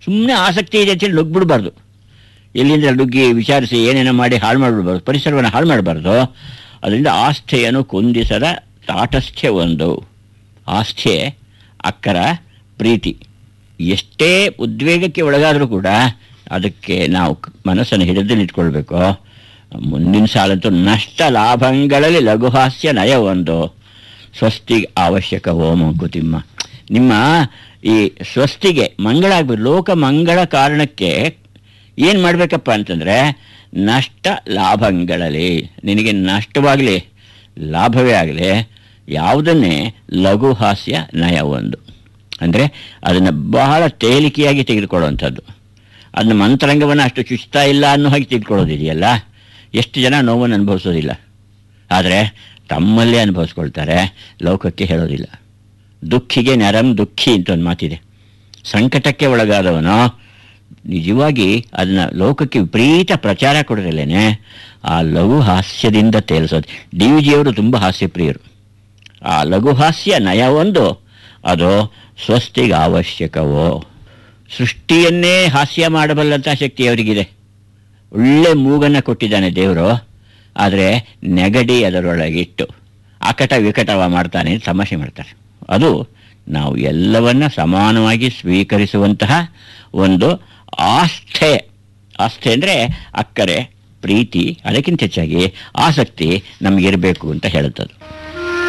ಸುಮ್ಮನೆ ಆಸಕ್ತಿ ಇದೆ ಅಂತೇಳಿ ನುಗ್ಬಿಡ್ಬಾರ್ದು ಎಲ್ಲಿಂದ ನುಗ್ಗಿ ವಿಚಾರಿಸಿ ಏನೇನೋ ಮಾಡಿ ಹಾಳು ಮಾಡಿಬಿಡ್ಬಾರ್ದು ಪರಿಸರವನ್ನು ಹಾಳು ಮಾಡಬಾರ್ದು ಅದರಿಂದ ಆಸ್ಥೆಯನ್ನು ಕುಂದಿಸದ ತಾಟಸ್ಥ್ಯ ಒಂದು ಆಸ್ಥೆ ಅಕ್ಕರ ಪ್ರೀತಿ ಎಷ್ಟೇ ಉದ್ವೇಗಕ್ಕೆ ಒಳಗಾದರೂ ಕೂಡ ಅದಕ್ಕೆ ನಾವು ಕ- ಮನಸ್ಸನ್ನು ಹಿಡಿದಲ್ಲಿಟ್ಕೊಳ್ಬೇಕು ಮುಂದಿನ ಸಾಲಂತೂ ನಷ್ಟ ಲಾಭಗಳಲ್ಲಿ ಲಘುಹಾಸ್ಯ ನಯ ಒಂದು ಸ್ವಸ್ತಿಗೆ ಅವಶ್ಯಕವೋ ಮಂಕುತಿಮ್ಮ ನಿಮ್ಮ ಈ ಸ್ವಸ್ತಿಗೆ ಮಂಗಳ ಆಗ್ಬೇಕು ಲೋಕ ಮಂಗಳ ಕಾರಣಕ್ಕೆ ಏನು ಮಾಡಬೇಕಪ್ಪ ಅಂತಂದರೆ ನಷ್ಟ ಲಾಭಗಳಲ್ಲಿ ನಿನಗೆ ನಷ್ಟವಾಗಲಿ ಲಾಭವೇ ಆಗಲಿ ಯಾವುದನ್ನೇ ಲಘು ಹಾಸ್ಯ ನಯ ಒಂದು ಅಂದರೆ ಅದನ್ನು ಬಹಳ ತೇಲಿಕೆಯಾಗಿ ತೆಗೆದುಕೊಳ್ಳುವಂಥದ್ದು ಅದನ್ನ ಮಂತ್ರಾಂಗವನ್ನು ಅಷ್ಟು ಚುಚ್ತಾ ಇಲ್ಲ ಅನ್ನೋ ಹಾಗೆ ತೆಗೆದುಕೊಳ್ಳೋದಿದೆಯಲ್ಲ ಎಷ್ಟು ಜನ ನೋವನ್ನು ಅನುಭವಿಸೋದಿಲ್ಲ ಆದರೆ ತಮ್ಮಲ್ಲೇ ಅನುಭವಿಸ್ಕೊಳ್ತಾರೆ ಲೋಕಕ್ಕೆ ಹೇಳೋದಿಲ್ಲ ದುಃಖಿಗೆ ನರಂ ದುಃಖಿ ಅಂತ ಒಂದು ಮಾತಿದೆ ಸಂಕಟಕ್ಕೆ ಒಳಗಾದವನು ನಿಜವಾಗಿ ಅದನ್ನ ಲೋಕಕ್ಕೆ ವಿಪರೀತ ಪ್ರಚಾರ ಕೊಡರಲ್ಲೇನೆ ಆ ಲಘು ಹಾಸ್ಯದಿಂದ ತೇಲಿಸೋದು ಡಿ ವಿ ಜಿಯವರು ತುಂಬ ಹಾಸ್ಯಪ್ರಿಯರು ಆ ಲಘು ಹಾಸ್ಯ ನಯ ಒಂದು ಅದು ಸ್ವಸ್ತಿಗೆ ಅವಶ್ಯಕವೋ ಸೃಷ್ಟಿಯನ್ನೇ ಹಾಸ್ಯ ಮಾಡಬಲ್ಲಂಥ ಶಕ್ತಿ ಅವರಿಗಿದೆ ಒಳ್ಳೆ ಮೂಗನ್ನು ಕೊಟ್ಟಿದ್ದಾನೆ ದೇವರು ಆದರೆ ನೆಗಡಿ ಅದರೊಳಗಿಟ್ಟು ಅಕಟ ವಿಕಟವ ಮಾಡ್ತಾನೆ ಅಂತ ತಮಾಷೆ ಮಾಡ್ತಾರೆ ಅದು ನಾವು ಎಲ್ಲವನ್ನ ಸಮಾನವಾಗಿ ಸ್ವೀಕರಿಸುವಂತಹ ಒಂದು ಆಸ್ಥೆ ಆಸ್ಥೆ ಅಂದರೆ ಅಕ್ಕರೆ ಪ್ರೀತಿ ಅದಕ್ಕಿಂತ ಹೆಚ್ಚಾಗಿ ಆಸಕ್ತಿ ನಮಗಿರಬೇಕು ಅಂತ ಹೇಳುತ್ತದು